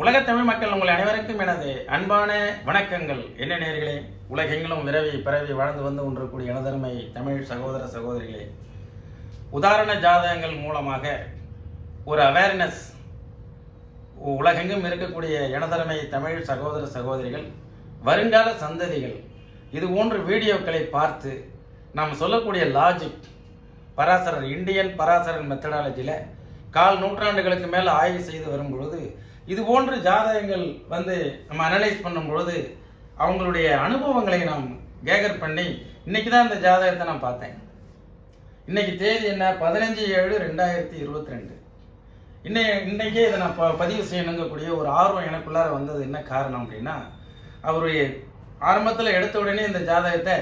உலக தமிழ் மக்கள் உங்கள் அனைவருக்கும் எனது அன்பான வணக்கங்கள் என்ன நேர்களே உலகெங்கிலும் விரவி பரவி வாழ்ந்து வந்து கொண்டிருக்கூடிய எனதருமை தமிழ் சகோதர சகோதரிகளே உதாரண ஜாதகங்கள் மூலமாக ஒரு அவேர்னஸ் உலகெங்கும் இருக்கக்கூடிய எனதருமை தமிழ் சகோதர சகோதரிகள் வருங்கால சந்ததிகள் இது போன்ற வீடியோக்களை பார்த்து நாம் சொல்லக்கூடிய லாஜிக் பராசரர் இந்தியன் பராசரர் மெத்தடாலஜியில் கால் நூற்றாண்டுகளுக்கு மேல ஆய்வு செய்து வரும் பொழுது இது போன்ற ஜாதகங்கள் வந்து நம்ம அனலைஸ் பண்ணும் பொழுது அவங்களுடைய அனுபவங்களை நாம் கேகர் பண்ணி இன்னைக்கு தான் இந்த ஜாதகத்தை நான் பார்த்தேன் இன்னைக்கு தேதி என்ன பதினஞ்சு ஏழு ரெண்டாயிரத்தி இருபத்தி ரெண்டு இன்னை இன்னைக்கே இதை நான் ப- பதிவு செய்யணுங்கக்கூடிய ஒரு ஆர்வம் எனக்குள்ளார வந்தது என்ன காரணம் அப்படின்னா அவருடைய ஆரம்பத்தில் எடுத்த உடனே இந்த ஜாதகத்தை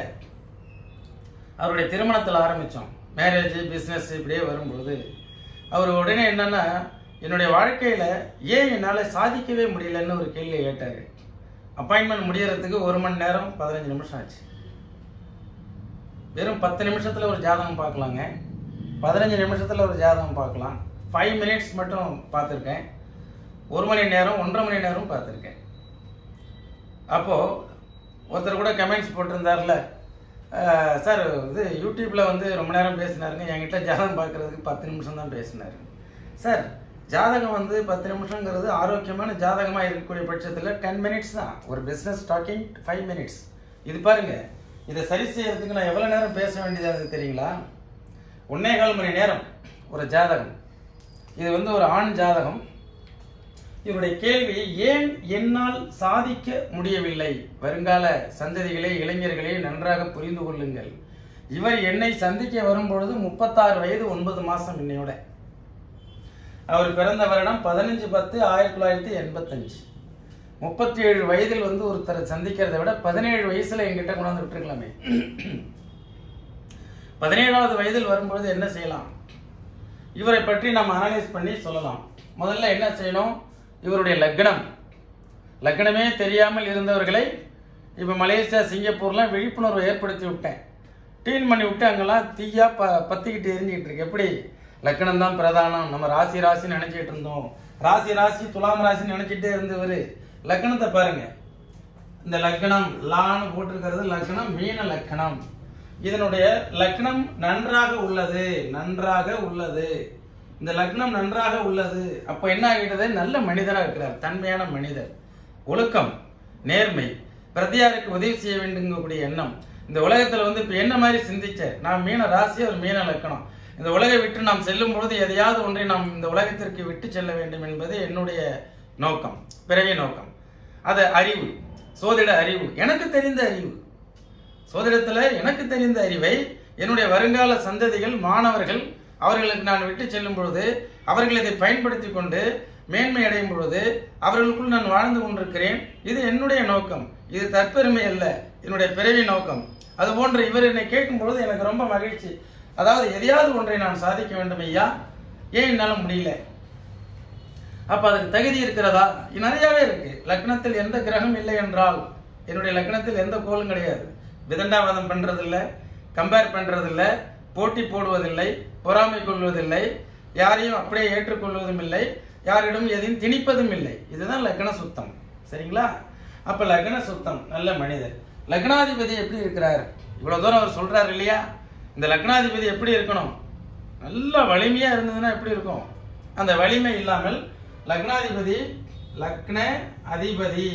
அவருடைய திருமணத்தில் ஆரம்பித்தோம் மேரேஜ் பிஸ்னஸ் இப்படியே வரும்பொழுது அவர் உடனே என்னன்னா என்னுடைய வாழ்க்கையில ஏன் என்னால் சாதிக்கவே முடியலன்னு ஒரு கேள்வியை கேட்டாரு அப்பாயின்மெண்ட் முடியறதுக்கு ஒரு மணி நேரம் பதினஞ்சு நிமிஷம் ஆச்சு வெறும் பத்து நிமிஷத்துல ஒரு ஜாதகம் பார்க்கலாங்க பதினஞ்சு நிமிஷத்துல ஒரு ஜாதகம் பார்க்கலாம் ஃபைவ் மினிட்ஸ் மட்டும் பார்த்துருக்கேன் ஒரு மணி நேரம் ஒன்றரை மணி நேரம் பார்த்துருக்கேன் அப்போ ஒருத்தர் கூட கமெண்ட்ஸ் போட்டிருந்தார்ல அஹ், சார் இது யூடியூப்ல வந்து ரொம்ப நேரம் பேசினாருங்க என்கிட்ட ஜாதகம் பார்க்கறதுக்கு பத்து நிமிஷம் தான் பேசினாரு சார் ஜாதகம் வந்து பத்து நிமிஷங்கிறது ஆரோக்கியமான ஜாதகமா இருக்கக்கூடிய பட்சத்தில் டென் மினிட்ஸ் தான் ஒரு பிஸ்னஸ் டாக்கிங் ஃபைவ் மினிட்ஸ் இது பாருங்க இதை சரி செய்யறதுக்கு நான் எவ்வளவு நேரம் பேச வேண்டியதா இருக்கு தெரியுங்களா ஒன்னே கால் மணி நேரம் ஒரு ஜாதகம் இது வந்து ஒரு ஆண் ஜாதகம் இவருடைய கேள்வி ஏன் என்னால் சாதிக்க முடியவில்லை வருங்கால சந்ததிகளே இளைஞர்களே நன்றாக புரிந்து கொள்ளுங்கள் இவர் என்னை சந்திக்க வரும்பொழுது முப்பத்தாறு வயது ஒன்பது மாசம் இன்னையோட அவர் பிறந்த வருடம் பதினஞ்சு பத்து ஆயிரத்தி தொள்ளாயிரத்தி எண்பத்தஞ்சு முப்பத்தி ஏழு வயதில் வந்து ஒருத்தரை சந்திக்கிறதை விட பதினேழு வயசுல எங்கிட்ட கொண்டாந்து விட்டுருக்கலாமே பதினேழாவது வயதில் வரும்பொழுது என்ன செய்யலாம் இவரை பற்றி நம்ம அனலைஸ் பண்ணி சொல்லலாம் முதல்ல என்ன செய்யணும் இவருடைய லக்னம் லக்னமே தெரியாமல் இருந்தவர்களை இப்ப மலேசியா சிங்கப்பூர்லாம் விழிப்புணர்வு ஏற்படுத்தி விட்டேன் டீன் பண்ணி விட்டு அங்கெல்லாம் தீயா ப பத்திக்கிட்டு எரிஞ்சிட்டு இருக்கு எப்படி லக்னம் தான் பிரதானம் நம்ம ராசி ராசி நினைச்சிட்டு இருந்தோம் ராசி ராசி துலாம் ராசி நினைச்சிட்டே இருந்தவர் லக்னத்தை பாருங்க இந்த லக்னம் லான்னு போட்டிருக்கிறது லக்னம் மீன லக்னம் இதனுடைய லக்னம் நன்றாக உள்ளது நன்றாக உள்ளது இந்த லக்னம் நன்றாக உள்ளது அப்ப என்ன ஆகிடுது நல்ல மனிதரா இருக்கிறார் தன்மையான மனிதர் ஒழுக்கம் நேர்மை பிரதியாருக்கு உதவி செய்ய வேண்டுங்கக்கூடிய எண்ணம் இந்த உலகத்துல வந்து இப்ப என்ன மாதிரி சிந்திச்ச நான் மீன ராசி ஒரு மீன லக்கணம் இந்த உலகை விட்டு நாம் செல்லும் பொழுது எதையாவது ஒன்றை நாம் இந்த உலகத்திற்கு விட்டு செல்ல வேண்டும் என்பது என்னுடைய நோக்கம் பிறவி நோக்கம் அது அறிவு சோதிட அறிவு எனக்கு தெரிந்த அறிவு சோதிடத்துல எனக்கு தெரிந்த அறிவை என்னுடைய வருங்கால சந்ததிகள் மாணவர்கள் அவர்களுக்கு நான் விட்டு செல்லும் பொழுது அவர்கள் இதை பயன்படுத்தி கொண்டு மேன்மை அடையும் பொழுது அவர்களுக்குள் நான் வாழ்ந்து கொண்டிருக்கிறேன் இது என்னுடைய நோக்கம் இது தற்பெருமை அல்ல என்னுடைய பிறவி நோக்கம் அதுபோன்று இவர் என்னை கேட்கும் பொழுது எனக்கு ரொம்ப மகிழ்ச்சி அதாவது எதையாவது ஒன்றை நான் சாதிக்க வேண்டும் ஐயா ஏன் என்னால முடியல அப்ப அதுக்கு தகுதி இருக்கிறதா இது நிறையவே இருக்கு லக்னத்தில் எந்த கிரகம் இல்லை என்றால் என்னுடைய லக்னத்தில் எந்த கோலும் கிடையாது விதண்டாவாதம் பண்றதில்ல கம்பேர் பண்றதில்ல போட்டி போடுவதில்லை பொறாமை கொள்வதில்லை யாரையும் அப்படியே ஏற்றுக்கொள்வதும் இல்லை யாரிடம் எதையும் திணிப்பதும் இல்லை இதுதான் லக்ன சுத்தம் சரிங்களா அப்ப லக்ன சுத்தம் நல்ல மனிதர் லக்னாதிபதி எப்படி இருக்கிறார் இவ்வளவு தூரம் அவர் சொல்றாரு இல்லையா இந்த லக்னாதிபதி எப்படி இருக்கணும் நல்ல வலிமையா இருந்ததுன்னா எப்படி இருக்கும் அந்த வலிமை இல்லாமல் லக்னாதிபதி லக்ன அதிபதி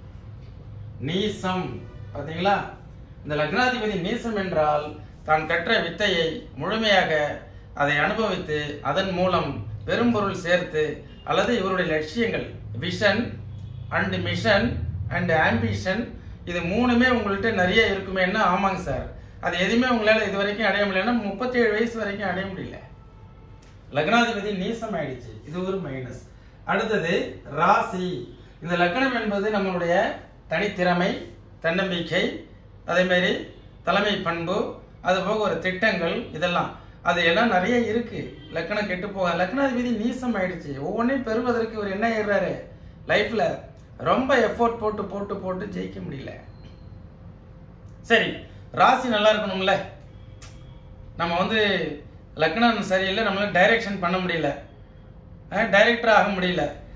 நீசம் பாத்தீங்களா இந்த லக்னாதிபதி நீசம் என்றால் தான் கற்ற வித்தையை முழுமையாக அதை அனுபவித்து அதன் மூலம் பெரும்பொருள் சேர்த்து அல்லது இவருடைய லட்சியங்கள் vision and mission and ambition இது மூணுமே உங்கள்கிட்ட நிறைய இருக்குமேன்னா ஆமாங்க சார் அது எதுவுமே உங்களால இது வரைக்கும் அடைய முடியலன்னா முப்பத்தி ஏழு வயசு வரைக்கும் அடைய முடியல லக்னாதிபதி நீசம் ஆயிடுச்சு இது ஒரு மைனஸ் அடுத்தது ராசி இந்த லக்னம் என்பது நம்மளுடைய தனித்திறமை தன்னம்பிக்கை அதே மாதிரி தலைமை பண்பு அது போக ஒரு திட்டங்கள் இதெல்லாம் அது எல்லாம் நிறைய இருக்கு லக்னம் கெட்டு போக லக்னாதிபதி நீசம் ஆயிடுச்சு ஒவ்வொன்றையும் பெறுவதற்கு இவர் என்ன ஆயிடுறாரு லைஃப்ல ரொம்ப எஃபோர்ட் போட்டு போட்டு போட்டு ஜெயிக்க முடியல சரி ராசி நல்லா இருக்கணும்ல நம்ம வந்து லக்னம் சரியில்லை நம்மளால டைரக்ஷன் பண்ண முடியல டைரக்டர் ஆக முடியல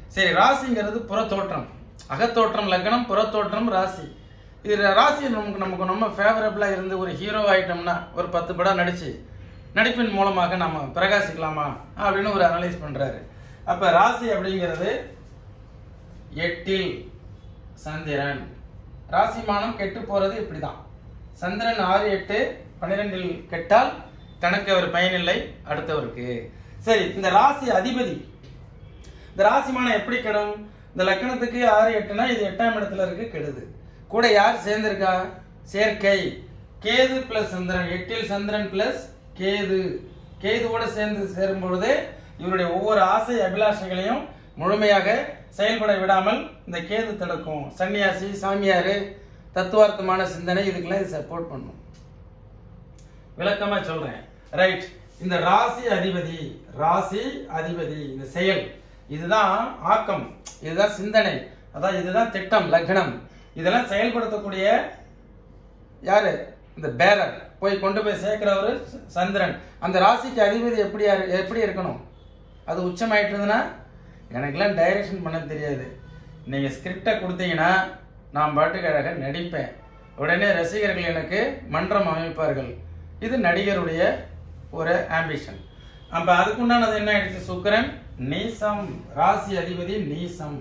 சரி ராசிங்கிறது புறத்தோற்றம் அகத்தோற்றம் லக்னம் புறத்தோற்றம் ராசி இது ராசி நமக்கு நமக்கு ரொம்ப ஃபேவரபிளா இருந்து ஒரு ஹீரோ ஆயிட்டோம்னா ஒரு பத்து படம் நடிச்சு நடிப்பின் மூலமாக நம்ம பிரகாசிக்கலாமா அப்படின்னு ஒரு அனலைஸ் பண்றாரு அப்ப ராசி அப்படிங்கிறது எட்டில் சந்திரன் ராசிமானம் கெட்டு போறது இப்படிதான் சந்திரன் ஆறு எட்டு பன்னிரெண்டில் கெட்டால் தனக்கு அவர் பயனில்லை அடுத்தவருக்கு சரி இந்த ராசி அதிபதி இந்த ராசிமானம் எப்படி கெடும் இந்த லக்கணத்துக்கு ஆறு எட்டுனா இது எட்டாம் இடத்துல இருக்கு கெடுது கூட யார் சேர்ந்திருக்கா சேர்க்கை கேது பிளஸ் சந்திரன் எட்டில் சந்திரன் பிளஸ் கேது கேதுவோட சேர்ந்து சேரும் பொழுது இவருடைய ஒவ்வொரு ஆசை அபிலாஷைகளையும் முழுமையாக செயல்பட விடாமல் இந்த கேது தடுக்கும் சன்னியாசி சாமியாரு தத்துவார்த்தமான சிந்தனை இதுக்கெல்லாம் இது சப்போர்ட் பண்ணும் விளக்கமா சொல்றேன் ரைட் இந்த ராசி அதிபதி ராசி அதிபதி இந்த செயல் இதுதான் ஆக்கம் இதுதான் சிந்தனை அதான் இதுதான் திட்டம் லக்னம் இதெல்லாம் செயல்படுத்தக்கூடிய யாரு இந்த பேரர் போய் கொண்டு போய் சேர்க்கிறவரு சந்திரன் அந்த ராசிக்கு அதிபதி எப்படி யாரு- எப்படி இருக்கணும் அது உச்சமாயிட்டு இருந்ததுன்னா எனக்கெல்லாம் டைரக்ஷன் பண்ண தெரியாது நீங்க ஸ்கிரிப்டை கொடுத்தீங்கன்னா நான் பாட்டுக்கு அழகா நடிப்பேன் உடனே ரசிகர்கள் எனக்கு மன்றம் அமைப்பார்கள் இது நடிகருடைய ஒரு ஆம்பிஷன் அப்ப அதுக்குண்டானது என்ன ஆயிடுச்சு சுக்கிரன் நீசம் ராசி அதிபதி நீசம்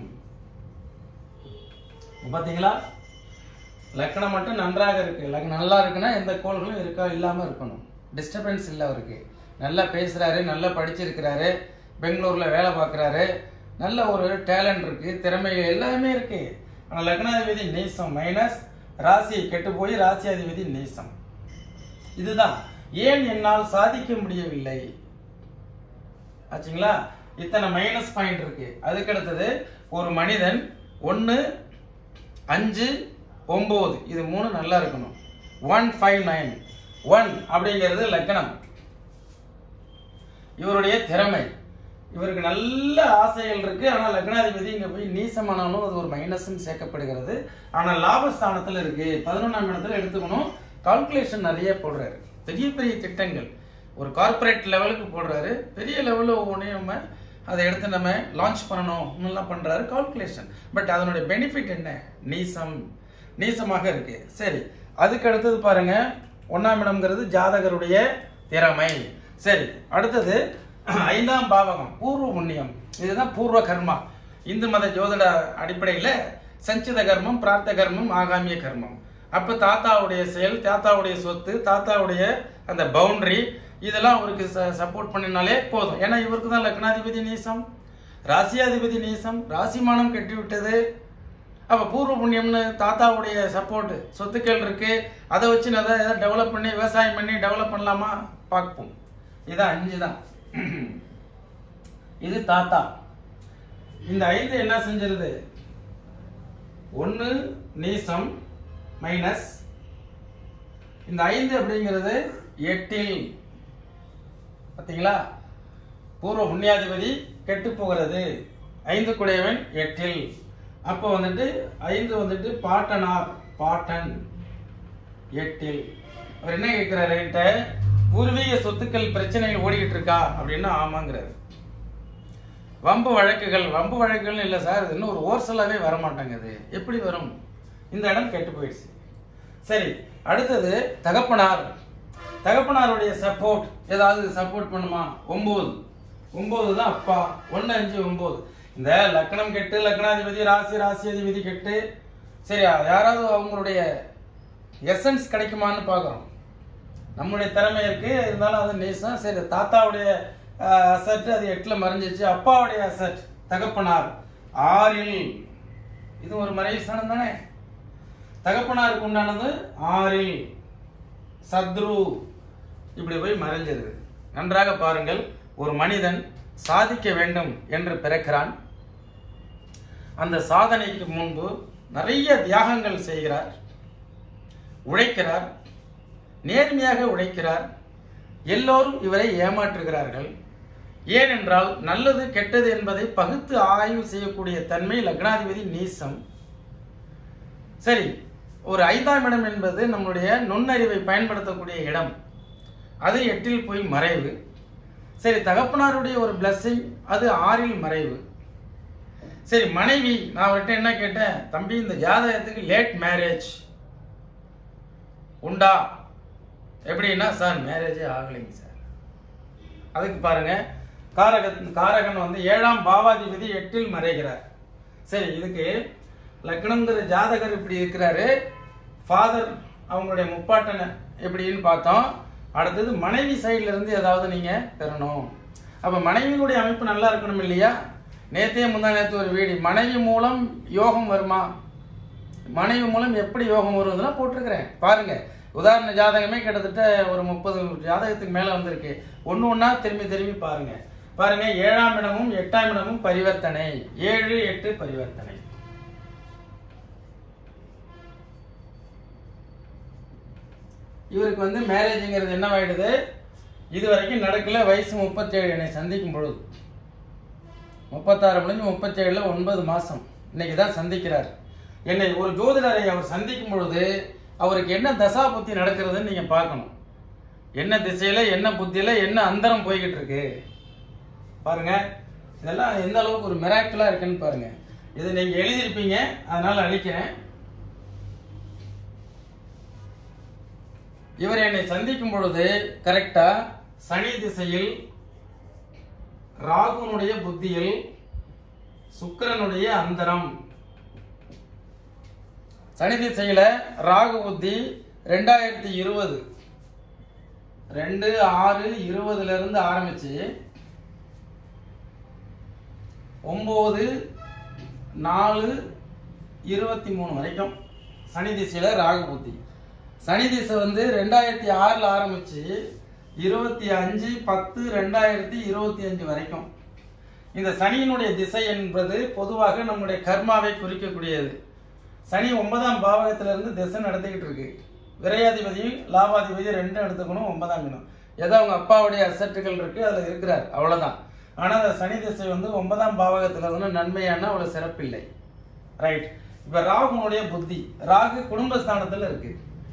பாத்தீங்களா லக்னம் மட்டும் நன்றாக இருக்கு லக்னம் நல்லா இருக்குன்னா எந்த கோள்களும் இருக்கா இல்லாம இருக்கணும் டிஸ்டர்பன்ஸ் இல்ல அவருக்கு நல்லா பேசுறாரு நல்லா படிச்சிருக்கிறாரு பெங்களூர்ல வேலை பார்க்கறாரு நல்ல ஒரு டேலண்ட் இருக்கு திறமை எல்லாமே இருக்கு ஆனா லக்னாதிபதி நீசம் மைனஸ் ராசி கெட்டு போய் ராசியாதிபதி நீசம் இதுதான் ஏன் என்னால் சாதிக்க முடியவில்லை ஆச்சுங்களா இத்தனை மைனஸ் பாயிண்ட் இருக்கு அதுக்கு அடுத்தது ஒரு மனிதன் ஒன்னு அஞ்சு ஒன்பது இது மூணு நல்லா இருக்கணும் ஒன் ஃபைவ் நைன் ஒன் அப்படிங்கிறது லக்னம் இவருடைய திறமை இவருக்கு நல்ல ஆசைகள் இருக்கு ஆனா லக்னாதிபதி இங்க போய் நீசமானாலும் அது ஒரு மைனஸ்ன்னு சேர்க்கப்படுகிறது ஆனா லாபஸ்தானத்துல இருக்கு பதினொன்றாம் இடத்துல எடுத்துக்கணும் கால்குலேஷன் நிறைய போடுறாரு பெரிய பெரிய திட்டங்கள் ஒரு கார்ப்பரேட் லெவலுக்கு போடுறாரு பெரிய லெவலில் ஒவ்வொன்றையும் நம்ம அதை எடுத்து நம்ம லான்ச் பண்ணணும் இன்னெல்லாம் பண்றாரு கால்குலேஷன் பட் அதனுடைய பெனிஃபிட் என்ன நீசம் நீசமாக இருக்கு சரி அதுக்கு அடுத்தது பாருங்க ஒன்னாம் இடம்ங்கிறது ஜாதகருடைய திறமை சரி அடுத்தது ஐந்தாம் பாவகம் பூர்வ புண்ணியம் இதுதான் பூர்வ கர்மா இந்து மத ஜோதிட அடிப்படையில சஞ்சித கர்மம் பிரார்த்த கர்மம் ஆகாமிய கர்மம் அப்ப தாத்தாவுடைய செயல் தாத்தாவுடைய சொத்து தாத்தாவுடைய அந்த பவுண்டரி இதெல்லாம் அவருக்கு சப்போர்ட் பண்ணினாலே போதும் ஏன்னா இவருக்கு தான் லக்னாதிபதி நீசம் ராசியாதிபதி நீசம் ராசிமானம் கெட்டி விட்டது அப்ப பூர்வ புண்ணியம்னு தாத்தாவுடைய சப்போர்ட் சொத்துக்கள் இருக்கு அதை வச்சு நான் ஏதாவது டெவலப் பண்ணி விவசாயம் பண்ணி டெவலப் பண்ணலாமா பார்ப்போம் இதான் அஞ்சு தான் இது தாத்தா இந்த ஐந்து என்ன செஞ்சிருது ஒன்னு நீசம் மைனஸ் இந்த ஐந்து அப்படிங்கிறது எட்டில் பாத்தீங்களா பூர்வ புண்ணியாதிபதி கெட்டு போகிறது ஐந்து குடையவன் எட்டில் அப்போ வந்துட்டு ஐந்து வந்துட்டு பாட்டனார் பாட்டன் எட்டில் அவர் என்ன கேட்கிறாரு என்கிட்ட பூர்வீக சொத்துக்கள் பிரச்சனைகள் ஓடிக்கிட்டு இருக்கா அப்படின்னா ஆமாங்கிறாரு வம்பு வழக்குகள் வம்பு வழக்குகள் இல்ல சார் இது இன்னும் ஒரு ஓர்சலாவே வர மாட்டாங்குது எப்படி வரும் இந்த இடம் கெட்டு போயிடுச்சு சரி அடுத்தது தகப்பனார் தகப்பனாருடைய சப்போர்ட் ஏதாவது சப்போர்ட் பண்ணுமா ஒன்பது ஒன்பது தான் அப்பா ஒன்னு அஞ்சு ஒன்பது இந்த லக்னம் கெட்டு லக்னாதிபதி ராசி ராசி அதிபதி கெட்டு சரி யாராவது அவங்களுடைய எசன்ஸ் கிடைக்குமான்னு பார்க்குறோம் நம்முடைய திறமை இருக்கு இருந்தாலும் அது நேசம் சரி தாத்தாவுடைய அசட் அது எட்டுல மறைஞ்சிச்சு அப்பாவுடைய அசட் தகப்பனார் ஆறில் இது ஒரு மறைவு ஸ்தானம் தானே தகப்பனாருக்கு உண்டானது ஆறில் சத்ரு இப்படி போய் மறைஞ்சது நன்றாக பாருங்கள் ஒரு மனிதன் சாதிக்க வேண்டும் என்று பிறக்கிறான் அந்த சாதனைக்கு முன்பு நிறைய தியாகங்கள் செய்கிறார் உழைக்கிறார் நேர்மையாக உழைக்கிறார் எல்லோரும் இவரை ஏமாற்றுகிறார்கள் ஏனென்றால் நல்லது கெட்டது என்பதை பகுத்து ஆய்வு செய்யக்கூடிய தன்மை லக்னாதிபதி நீசம் சரி ஒரு ஐந்தாம் இடம் என்பது நம்மளுடைய நுண்ணறிவை பயன்படுத்தக்கூடிய இடம் அது எட்டில் போய் மறைவு சரி தகப்பனாருடைய ஒரு பிளஸ்ஸிங் அது ஆறில் மறைவு சரி மனைவி நான் அவர்கிட்ட என்ன கேட்டேன் தம்பி இந்த ஜாதகத்துக்கு லேட் மேரேஜ் உண்டா எப்படின்னா சார் மேரேஜே ஆகலைங்க சார் அதுக்கு பாருங்க காரகன் காரகன் வந்து ஏழாம் பாவாதிபதி எட்டில் மறைகிறார் சரி இதுக்கு லக்னம்ங்கிற ஜாதகர் இப்படி இருக்கிறாரு ஃபாதர் அவங்களுடைய முப்பாட்டனை எப்படின்னு பார்த்தோம் அடுத்தது மனைவி சைடுல இருந்து ஏதாவது நீங்க பெறணும் அப்ப மனைவியினுடைய அமைப்பு நல்லா இருக்கணும் இல்லையா நேத்தே முந்தா நேத்து ஒரு வீடு மனைவி மூலம் யோகம் வருமா மனைவி மூலம் எப்படி யோகம் வருவதுலாம் போட்டிருக்கிறேன் பாருங்க உதாரண ஜாதகமே கிட்டத்தட்ட ஒரு முப்பது ஜாதகத்துக்கு மேல வந்திருக்கு ஒண்ணு ஒண்ணா திரும்பி திரும்பி பாருங்க பாருங்க ஏழாம் இடமும் எட்டாம் இடமும் பரிவர்த்தனை ஏழு எட்டு பரிவர்த்தனை இவருக்கு வந்து மேரேஜ்ங்கிறது என்னவாயிடுது இது வரைக்கும் நடக்கல வயசு முப்பத்தேழு என்னை சந்திக்கும் பொழுது முப்பத்தாறு முடிஞ்சு முப்பத்தேழுல ஒன்பது மாசம் இன்னைக்கு தான் சந்திக்கிறார் என்னை ஒரு ஜோதிடரை அவர் சந்திக்கும் பொழுது அவருக்கு என்ன தசா புத்தி நடக்கிறதுன்னு நீங்க பார்க்கணும் என்ன திசையில என்ன புத்தியில என்ன அந்தரம் போய்கிட்டு இருக்கு பாருங்க இதெல்லாம் எந்த அளவுக்கு ஒரு மிராக்கிளா இருக்குன்னு பாருங்க இதை நீங்க எழுதியிருப்பீங்க அதனால அழிக்கிறேன் இவர் என்னை சந்திக்கும் பொழுது கரெக்டா சனி திசையில் ராகுனுடைய புத்தியில் சுக்கிரனுடைய அந்தரம் சனி திசையில ராகு புத்தி ரெண்டாயிரத்தி இருபது ரெண்டு ஆறு இருபதுல இருந்து ஆரம்பிச்சு ஒன்பது நாலு இருபத்தி மூணு வரைக்கும் சனி திசையில ராகு புத்தி சனி திசை வந்து ரெண்டாயிரத்தி ஆறுல ஆரம்பிச்சு இருபத்தி அஞ்சு பத்து ரெண்டாயிரத்தி இருபத்தி அஞ்சு வரைக்கும் இந்த சனியினுடைய திசை என்பது பொதுவாக நம்முடைய கர்மாவை குறிக்கக்கூடியது சனி ஒன்பதாம் பாவகத்துல இருந்து திசை நடத்திக்கிட்டு இருக்கு விரையாதிபதி லாபாதிபதி ரெண்டும் எடுத்துக்கணும் ஒன்பதாம் இடம் ஏதோ அவங்க அப்பாவுடைய அசட்டுகள் இருக்கு அதுல இருக்கிறார் அவ்வளவுதான் ஆனா அந்த சனி திசை வந்து ஒன்பதாம் பாவகத்துல இருந்து நன்மையான அவ்வளவு சிறப்பில்லை ரைட் இப்ப ராகுனுடைய புத்தி ராகு குடும்பஸ்தானத்துல இருக்கு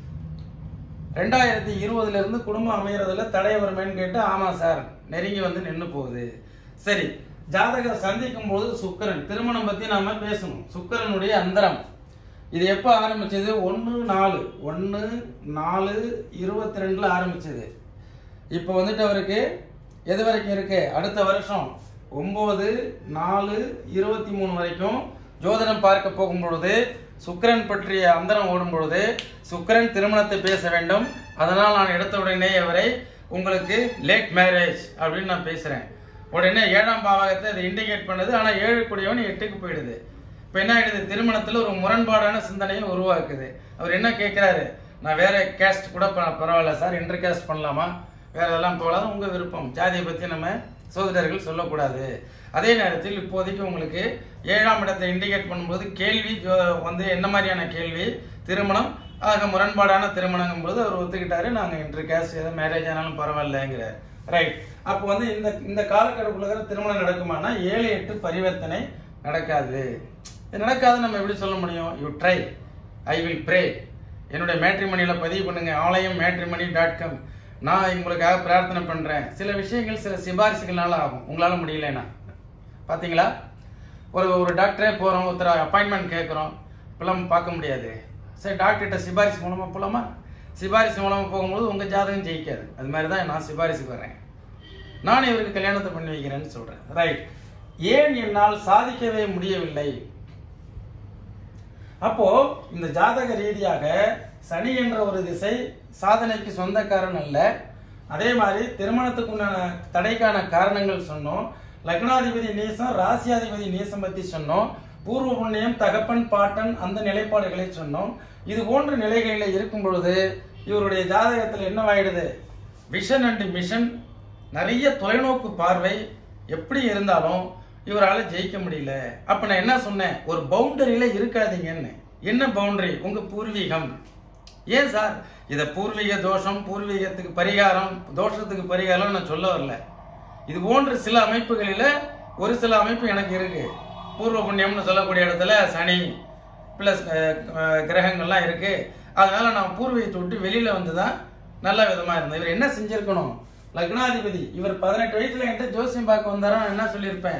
ரெண்டாயிரத்தி இருபதுல இருந்து குடும்பம் அமையறதுல தடை வருமேன்னு கேட்டு ஆமா சார் நெருங்கி வந்து நின்னு போகுது சரி ஜாதகர் சந்திக்கும் போது சுக்கிரன் திருமணம் பத்தி நாம பேசணும் சுக்கிரனுடைய அந்தரம் இது எப்ப ஆரம்பிச்சது ஒன்னு நாலு ஒன்னு நாலு இருபத்தி ரெண்டுல ஆரம்பிச்சது இப்ப வந்துட்டு அவருக்கு எது வரைக்கும் இருக்கு அடுத்த வருஷம் ஒன்பது நாலு இருபத்தி மூணு வரைக்கும் ஜோதிடம் பார்க்க போகும் பொழுது சுக்கிரன் பற்றிய அந்தரம் ஓடும் பொழுது சுக்கிரன் திருமணத்தை பேச வேண்டும் அதனால் நான் எடுத்த உடனே அவரை உங்களுக்கு லேட் மேரேஜ் அப்படின்னு நான் பேசுறேன் உடனே ஏழாம் பாவகத்தை அதை இண்டிகேட் பண்ணுது ஆனா ஏழு கூடியவன் எட்டுக்கு போயிடுது இப்ப என்ன ஆயிடுது திருமணத்துல ஒரு முரண்பாடான சிந்தனையை உருவாக்குது அவர் என்ன கேட்கிறாரு நான் வேற கேஸ்ட் கூட ப- பரவாயில்ல சார் இன்டர் கேஸ்ட் பண்ணலாமா வேற எல்லாம் போகலாம் உங்க விருப்பம் ஜாதியை பத்தி நம்ம சோதரர்கள் சொல்லக்கூடாது அதே நேரத்தில் இப்போதைக்கு உங்களுக்கு ஏழாம் இடத்தை இண்டிகேட் பண்ணும்போது கேள்வி ஜோ- வந்து என்ன மாதிரியான கேள்வி திருமணம் ஆக முரண்பாடான திருமணங்கும் போது அவர் ஒத்துக்கிட்டாரு நாங்க இன்டர் கேஸ்ட் ஏதோ மேரேஜ் ஆனாலும் பரவாயில்லைங்கிறார் ரைட் அப்போ வந்து இந்த இந்த காலக்கெடுக்குள்ள திருமணம் நடக்குமானா ஏழு எட்டு பரிவர்த்தனை நடக்காது இது நடக்காது நம்ம எப்படி சொல்ல முடியும் you try I will pray என்னுடைய மேட்ரிமணியில பதிவு பண்ணுங்க ஆலயம் மேட்ரிமணி டாட் காம் நான் உங்களுக்காக பிரார்த்தனை பண்றேன் சில விஷயங்கள் சில சிபாரிசுகள்னால ஆகும் உங்களால முடியலன்னா பாத்தீங்களா ஒரு ஒரு டாக்டரே போறோம் ஒருத்தர் அப்பாயின்மெண்ட் கேட்குறோம் இப்பெல்லாம் பார்க்க முடியாது சரி டாக்டர்கிட்ட சிபாரிசு மூலமா போலாமா சிபாரிசு மூலமா போகும்போது உங்க ஜாதகம் ஜெயிக்காது அது மாதிரி தான் நான் சிபாரிசுக்கு வர்றேன் நான் இவருக்கு கல்யாணத்தை பண்ணி வைக்கிறேன்னு சொல்றேன் ரைட் ஏன் என்னால் சாதிக்கவே முடியவில்லை அப்போ இந்த ஜாதக ரீதியாக சனி என்ற ஒரு திசை சாதனைக்கு சொந்தக்காரன் அல்ல அதே மாதிரி திருமணத்துக்கு உண்டான தடைக்கான காரணங்கள் சொன்னோம் லக்னாதிபதி நீசம் ராசியாதிபதி நீசம் பத்தி சொன்னோம் பூர்வ புண்ணியம் தகப்பன் பாட்டன் அந்த நிலைப்பாடுகளை சொன்னோம் இது போன்ற நிலைகளில் இருக்கும் பொழுது இவருடைய ஜாதகத்தில் என்னவாயிடுது விஷன் அண்ட் மிஷன் நிறைய தொலைநோக்கு பார்வை எப்படி இருந்தாலும் இவரால ஜெயிக்க முடியல அப்ப நான் என்ன சொன்னேன் ஒரு பவுண்டரியில இருக்காதீங்கன்னு என்ன பவுண்டரி உங்க பூர்வீகம் ஏன் சார் இத பூர்வீக தோஷம் பூர்வீகத்துக்கு பரிகாரம் தோஷத்துக்கு பரிகாரம் நான் சொல்ல வரல இது போன்ற சில அமைப்புகளில ஒரு சில அமைப்பு எனக்கு இருக்கு பூர்வ புண்ணியம்னு சொல்லக்கூடிய இடத்துல சனி பிளஸ் கிரகங்கள்லாம் இருக்கு அதனால நான் பூர்வீகத்தை விட்டு வெளியில வந்துதான் நல்ல விதமா இருந்தேன் இவர் என்ன செஞ்சிருக்கணும் லக்னாதிபதி இவர் பதினெட்டு வயசுல என்கிட்ட ஜோசியம் பார்க்க வந்தாரா நான் என்ன சொல்லியிருப்பேன்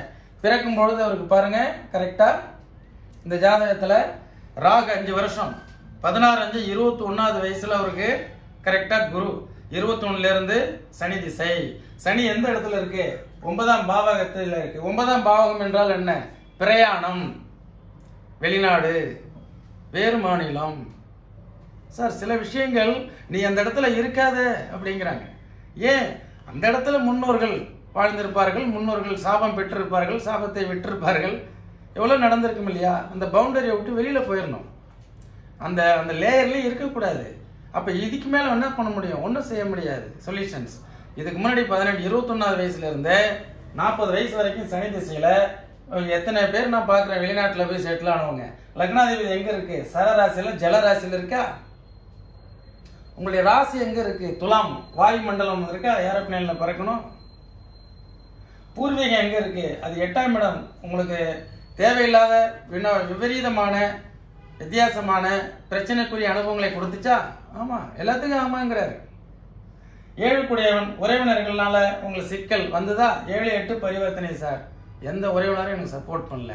பிறக்கும் பொழுது அவருக்கு பாருங்க கரெக்டா இந்த ஜாதகத்துல ராகு அஞ்சு வருஷம் பதினாறு அஞ்சு இருபத்தி ஒன்னாவது வயசுல அவருக்கு கரெக்டா குரு இருபத்தி ஒண்ணுல இருந்து சனி திசை சனி எந்த இடத்துல இருக்கு ஒன்பதாம் பாவகத்தில் இருக்கு ஒன்பதாம் பாவகம் என்றால் என்ன பிரயாணம் வெளிநாடு வேறு மாநிலம் சார் சில விஷயங்கள் நீ அந்த இடத்துல இருக்காத அப்படிங்கிறாங்க ஏன் அந்த இடத்துல முன்னோர்கள் வாழ்ந்திருப்பார்கள் முன்னோர்கள் சாபம் பெற்றிருப்பார்கள் சாபத்தை விட்டிருப்பார்கள் எவ்வளவு நடந்திருக்கும் இல்லையா அந்த பவுண்டரியை விட்டு வெளியில போயிடணும் அந்த அந்த லேயர்லயே இருக்கக்கூடாது அப்ப இதுக்கு மேல என்ன பண்ண முடியும் ஒன்றும் செய்ய முடியாது சொல்யூஷன்ஸ் இதுக்கு முன்னாடி பதினெட்டு இருபத்தொன்னாவது வயசுல இருந்து நாற்பது வயசு வரைக்கும் சனி திசையில அஹ், எத்தனை பேர் நான் பார்க்குறேன் வெளிநாட்டுல போய் செட்டில் ஆனவங்க லக்னாதிபதி எங்க இருக்கு சரராசியில ஜலராசியில இருக்கா உங்களுடைய ராசி எங்க இருக்கு துலாம் வாயு மண்டலம் இருக்கா ஏரோப்ளேன்ல பறக்கணும் பூர்வீகம் எங்க இருக்கு அது எட்டாம் இடம் உங்களுக்கு தேவையில்லாத வின- விபரீதமான வித்தியாசமான பிரச்சனைக்குரிய அனுபவங்களை கொடுத்துச்சா ஆமா எல்லாத்துக்கும் ஆமாங்கிறாரு ஏழுக்குடையவன் உறவினர்கள்னால உங்களுக்கு சிக்கல் வந்ததா ஏழு எட்டு பரிவர்த்தனை சார் எந்த உறவினரும் எனக்கு சப்போர்ட் பண்ணல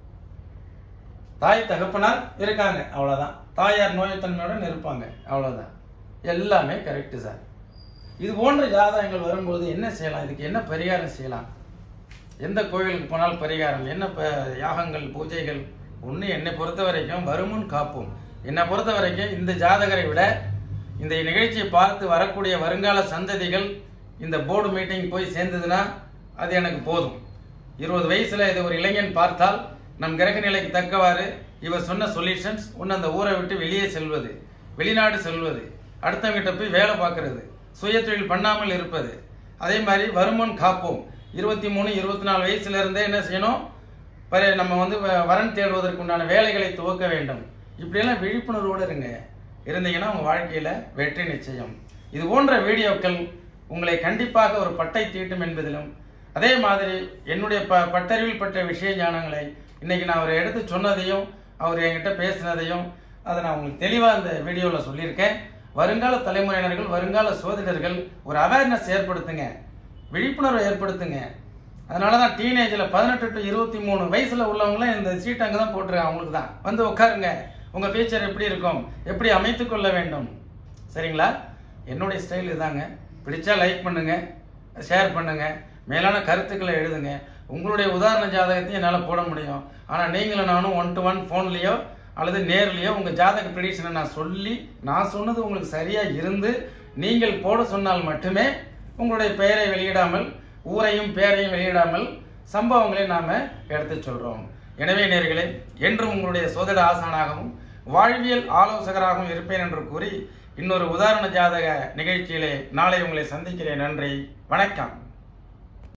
தாய் தகப்பனார் இருக்காங்க அவ்வளவுதான் தாயார் நோயத்தன்மையுடன் இருப்பாங்க அவ்வளவுதான் எல்லாமே கரெக்ட் சார் இது போன்ற ஜாதகங்கள் வரும்போது என்ன செய்யலாம் இதுக்கு என்ன பரிகாரம் செய்யலாம் எந்த கோவிலுக்கு போனால் பரிகாரம் என்ன ப- யாகங்கள் பூஜைகள் ஒன்று என்னை பொறுத்த வரைக்கும் வருமுன் காப்போம் என்னை பொறுத்த வரைக்கும் இந்த ஜாதகரை விட இந்த நிகழ்ச்சியை பார்த்து வரக்கூடிய வருங்கால சந்ததிகள் இந்த போர்டு மீட்டிங் போய் சேர்ந்ததுன்னா அது எனக்கு போதும் இருபது வயசுல இது ஒரு இளைஞன் பார்த்தால் நம் கிரக நிலைக்கு தக்கவாறு இவர் சொன்ன சொல்யூஷன்ஸ் ஒன்று அந்த ஊரை விட்டு வெளியே செல்வது வெளிநாடு செல்வது அடுத்தவங்கிட்ட போய் வேலை பார்க்கறது சுய தொழில் பண்ணாமல் இருப்பது அதே மாதிரி வருமுன் காப்போம் இருபத்தி மூணு இருபத்தி நாலு வயசுல இருந்தே என்ன செய்யணும் வர- நம்ம வந்து வ- வரன் தேடுவதற்கு உண்டான வேலைகளை துவக்க வேண்டும் இப்படியெல்லாம் விழிப்புணர்வோடு இருங்க இருந்தீங்கன்னா உங்க வாழ்க்கையில வெற்றி நிச்சயம் இது போன்ற வீடியோக்கள் உங்களை கண்டிப்பாக ஒரு பட்டை தீட்டும் என்பதிலும் அதே மாதிரி என்னுடைய ப பட்டறிவில் பட்ட விஷய ஞானங்களை இன்னைக்கு நான் அவர் எடுத்து சொன்னதையும் அவர் என்கிட்ட பேசினதையும் அதை நான் உங்களுக்கு தெளிவாக இந்த வீடியோவில் சொல்லியிருக்கேன் வருங்கால தலைமுறையினர்கள் வருங்கால சோதிடர்கள் ஒரு அவேர்னஸ் ஏற்படுத்துங்க விழிப்புணர்வை ஏற்படுத்துங்க அதனால தான் டீனேஜில் பதினெட்டு டு இருபத்தி மூணு வயசுல உள்ளவங்களாம் இந்த சீட் அங்கே தான் போட்டுருக்காங்க அவங்களுக்கு தான் வந்து உட்காருங்க உங்க ஃபியூச்சர் எப்படி இருக்கும் எப்படி அமைத்துக் கொள்ள வேண்டும் சரிங்களா என்னுடைய ஸ்டைல் இதாங்க பிடிச்சா லைக் பண்ணுங்க ஷேர் பண்ணுங்க மேலான கருத்துக்களை எழுதுங்க உங்களுடைய உதாரண ஜாதகத்தையும் என்னால் போட முடியும் ஆனால் நீங்களும் நானும் ஒன் டு ஒன் ஃபோன்லேயோ அல்லது நேர்லேயோ உங்கள் ஜாதக ப்ரிடிக்ஷனை நான் சொல்லி நான் சொன்னது உங்களுக்கு சரியாக இருந்து நீங்கள் போட சொன்னால் மட்டுமே உங்களுடைய பெயரை வெளியிடாமல் ஊரையும் பெயரையும் வெளியிடாமல் சம்பவங்களை நாம எடுத்து சொல்றோம் எனவே நேர்களே என்றும் உங்களுடைய சோதட ஆசானாகவும் வாழ்வியல் ஆலோசகராகவும் இருப்பேன் என்று கூறி இன்னொரு உதாரண ஜாதக நிகழ்ச்சியிலே நாளை உங்களை சந்திக்கிறேன் நன்றி வணக்கம்